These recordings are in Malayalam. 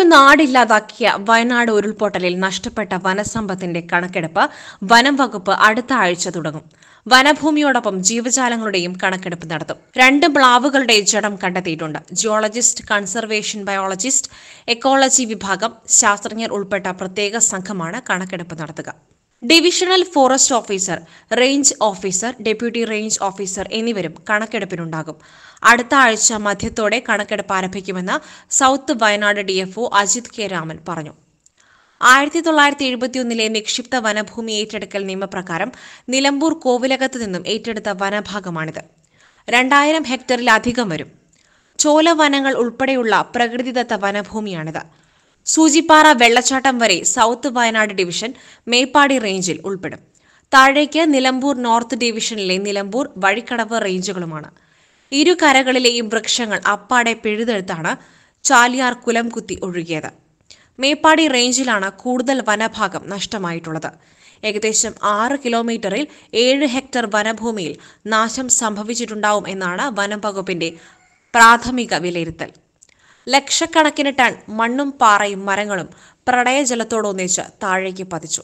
നാടില്ലാതാക്കിയ വയനാട് ഉരുൾപൊട്ടലിൽ നഷ്ടപ്പെട്ട വനസമ്പത്തിന്റെ കണക്കെടുപ്പ് വനം വകുപ്പ് അടുത്ത ആഴ്ച തുടങ്ങും വനഭൂമിയോടൊപ്പം ജീവജാലങ്ങളുടെയും കണക്കെടുപ്പ് നടത്തും രണ്ട് മ്ലാവുകളുടെ ജഡം കണ്ടെത്തിയിട്ടുണ്ട് ജിയോളജിസ്റ്റ് കൺസർവേഷൻ ബയോളജിസ്റ്റ് എക്കോളജി വിഭാഗം ശാസ്ത്രജ്ഞർ ഉൾപ്പെട്ട പ്രത്യേക സംഘമാണ് കണക്കെടുപ്പ് നടത്തുക divisional forest officer range officer deputy range officer എന്നിവരും കണക്കെടുപ്പിനുണ്ടാകും അടുത്ത ആഴ്ച മധ്യത്തോടെ കണക്കെടുപ്പ് ആരംഭിക്കുമെന്ന് south Wayanad DFO Ajith K Raman പറഞ്ഞു ആയിരത്തി തൊള്ളായിരത്തി എഴുപത്തിയൊന്നിലെ നിക്ഷിപ്ത വനഭൂമി ഏറ്റെടുക്കൽ നിയമപ്രകാരം നിലമ്പൂർ കോവിലകത്ത് നിന്നും ഏറ്റെടുത്ത വനഭാഗമാണിത് രണ്ടായിരം ഹെക്ടറിലധികം വരും ചോലവനങ്ങൾ ഉൾപ്പെടെയുള്ള പ്രകൃതിദത്ത വനഭൂമിയാണിത് സൂചിപ്പാറ വെള്ളച്ചാട്ടം വരെ സൌത്ത് വയനാട് ഡിവിഷൻ മേപ്പാടി റേഞ്ചിൽ ഉൾപ്പെടും താഴേക്ക് നിലമ്പൂർ നോർത്ത് ഡിവിഷനിലെ നിലമ്പൂർ വഴിക്കടവ് റേഞ്ചുകളുമാണ് ഇരു കരകളിലെയും വൃക്ഷങ്ങൾ അപ്പാടെ പിഴുതെടുത്താണ് ചാലിയാർ കുലം കുത്തി ഒഴുകിയത് മേപ്പാടി റേഞ്ചിലാണ് കൂടുതൽ വനഭാഗം നഷ്ടമായിട്ടുള്ളത് ഏകദേശം ആറ് കിലോമീറ്ററിൽ ഏഴ് ഹെക്ടർ വനഭൂമിയിൽ നാശം സംഭവിച്ചിട്ടുണ്ടാവും എന്നാണ് വനം വകുപ്പിന്റെ പ്രാഥമിക വിലയിരുത്തൽ ലക്ഷക്കണക്കിന് ടൺ മണ്ണും പാറയും മരങ്ങളും പ്രളയജലത്തോടൊന്നിച്ച് താഴേക്ക് പതിച്ചു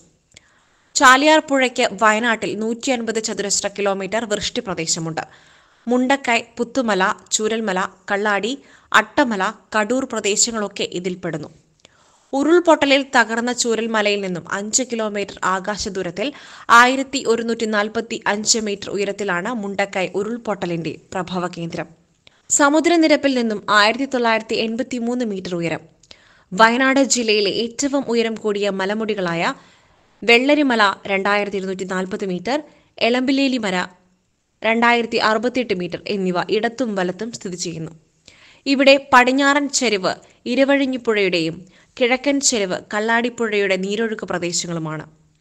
ചാലിയാർ പുഴയ്ക്ക് വയനാട്ടിൽ നൂറ്റി അൻപത് ചതുരശ്ര കിലോമീറ്റർ വൃഷ്ടി പ്രദേശമുണ്ട് മുണ്ടക്കൈ പുത്തുമല ചൂരൽമല കള്ളാടി അട്ടമല കടൂർ പ്രദേശങ്ങളൊക്കെ ഇതിൽപ്പെടുന്നു ഉരുൾപൊട്ടലിൽ തകർന്ന ചൂരൽമലയിൽ നിന്നും അഞ്ച് കിലോമീറ്റർ ആകാശ ദൂരത്തിൽ ആയിരത്തി ഒരുന്നൂറ്റി നാൽപ്പത്തി അഞ്ച് മീറ്റർ ഉയരത്തിലാണ് മുണ്ടക്കൈ ഉരുൾപൊട്ടലിന്റെ പ്രഭവ കേന്ദ്രം സമുദ്രനിരപ്പിൽ നിന്നും ആയിരത്തി തൊള്ളായിരത്തി എൺപത്തി മൂന്ന് മീറ്റർ ഉയരം വയനാട് ജില്ലയിലെ ഏറ്റവും ഉയരം കൂടിയ മലമുടികളായ വെള്ളരിമല രണ്ടായിരത്തി ഇരുന്നൂറ്റി നാൽപ്പത് മീറ്റർ എളമ്പിലേലി മല രണ്ടായിരത്തി അറുപത്തിയെട്ട് മീറ്റർ എന്നിവ ഇടത്തും വലത്തും സ്ഥിതി ചെയ്യുന്നു ഇവിടെ പടിഞ്ഞാറൻ ചെരിവ് ഇരവഴിഞ്ഞിപ്പുഴയുടെയും കിഴക്കൻ ചെരിവ് കള്ളാടിപ്പുഴയുടെ നീരൊഴുക്ക് പ്രദേശങ്ങളുമാണ്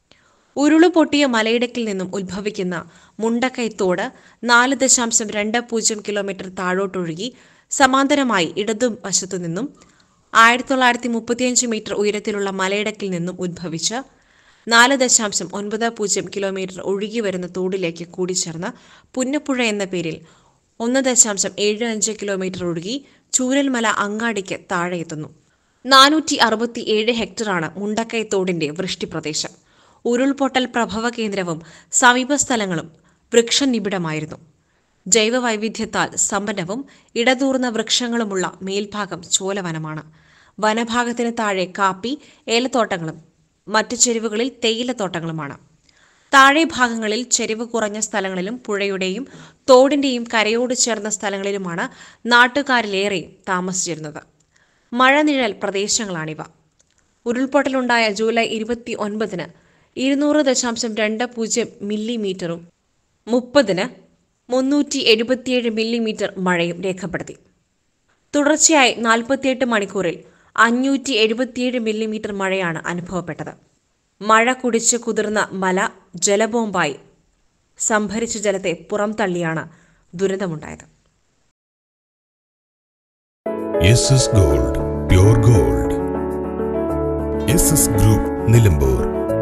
ഉരുളു പൊട്ടിയ മലയിടക്കിൽ നിന്നും ഉത്ഭവിക്കുന്ന മുണ്ടക്കൈ തോട് നാല് ദശാംശം രണ്ട് പൂജ്യം കിലോമീറ്റർ താഴോട്ടൊഴുകി സമാന്തരമായി ഇടതും വശത്തു നിന്നും ആയിരത്തി തൊള്ളായിരത്തി മുപ്പത്തിയഞ്ച് മീറ്റർ ഉയരത്തിലുള്ള മലയിടക്കിൽ നിന്നും ഉദ്ഭവിച്ച് നാല് ദശാംശം ഒൻപത് പൂജ്യം കിലോമീറ്റർ ഒഴുകി വരുന്ന തോടിലേക്ക് കൂടിച്ചേർന്ന് പുന്നപ്പുഴ എന്ന പേരിൽ ഒന്ന് ദശാംശം ഏഴ് അഞ്ച് കിലോമീറ്റർ ഒഴുകി ചൂരൽമല അങ്ങാടിക്ക് താഴെ എത്തുന്നു നാനൂറ്റി അറുപത്തി ഏഴ് ഹെക്ടറാണ് മുണ്ടക്കൈ തോടിന്റെ വൃഷ്ടിപ്രദേശം ഉരുൾപൊട്ടൽ പ്രഭവ കേന്ദ്രവും സമീപ സ്ഥലങ്ങളും വൃക്ഷനിബിഡമായിരുന്നു ജൈവവൈവിധ്യത്താൽ സമ്പന്നവും ഇടതൂർന്ന വൃക്ഷങ്ങളുമുള്ള മേൽഭാഗം ചോലവനമാണ് വനഭാഗത്തിന് താഴെ കാപ്പി ഏലത്തോട്ടങ്ങളും മറ്റു ചെരുവുകളിൽ തേയിലത്തോട്ടങ്ങളുമാണ് താഴെ ഭാഗങ്ങളിൽ ചെരിവ് കുറഞ്ഞ സ്ഥലങ്ങളിലും പുഴയുടെയും തോടിന്റെയും കരയോട് ചേർന്ന സ്ഥലങ്ങളിലുമാണ് നാട്ടുകാരിലേറെയും താമസിച്ചിരുന്നത് മഴനിഴൽ പ്രദേശങ്ങളാണിവ ഉരുൾപൊട്ടലുണ്ടായ ജൂലൈ ഇരുപത്തി ഒൻപതിന് ഇരുന്നൂറ് ദശാംശം രണ്ട് പൂജ്യം മില്ലിമീറ്ററും മുപ്പതിന് മുന്നൂറ്റി എഴുപത്തിയേഴ് മില്ലിമീറ്റർ മഴയും രേഖപ്പെടുത്തി തുടർച്ചയായി നാൽപ്പത്തിയെട്ട് മണിക്കൂറിൽ അഞ്ഞൂറ്റി എഴുപത്തിയേഴ് മില്ലിമീറ്റർ മഴയാണ് അനുഭവപ്പെട്ടത് മഴ കുടിച്ച് കുതിർന്ന മല ജലബോംബായി സംഭരിച്ച ജലത്തെ പുറംതള്ളിയാണ് ദുരന്തമുണ്ടായത് S S gold pure gold S S group Nilambur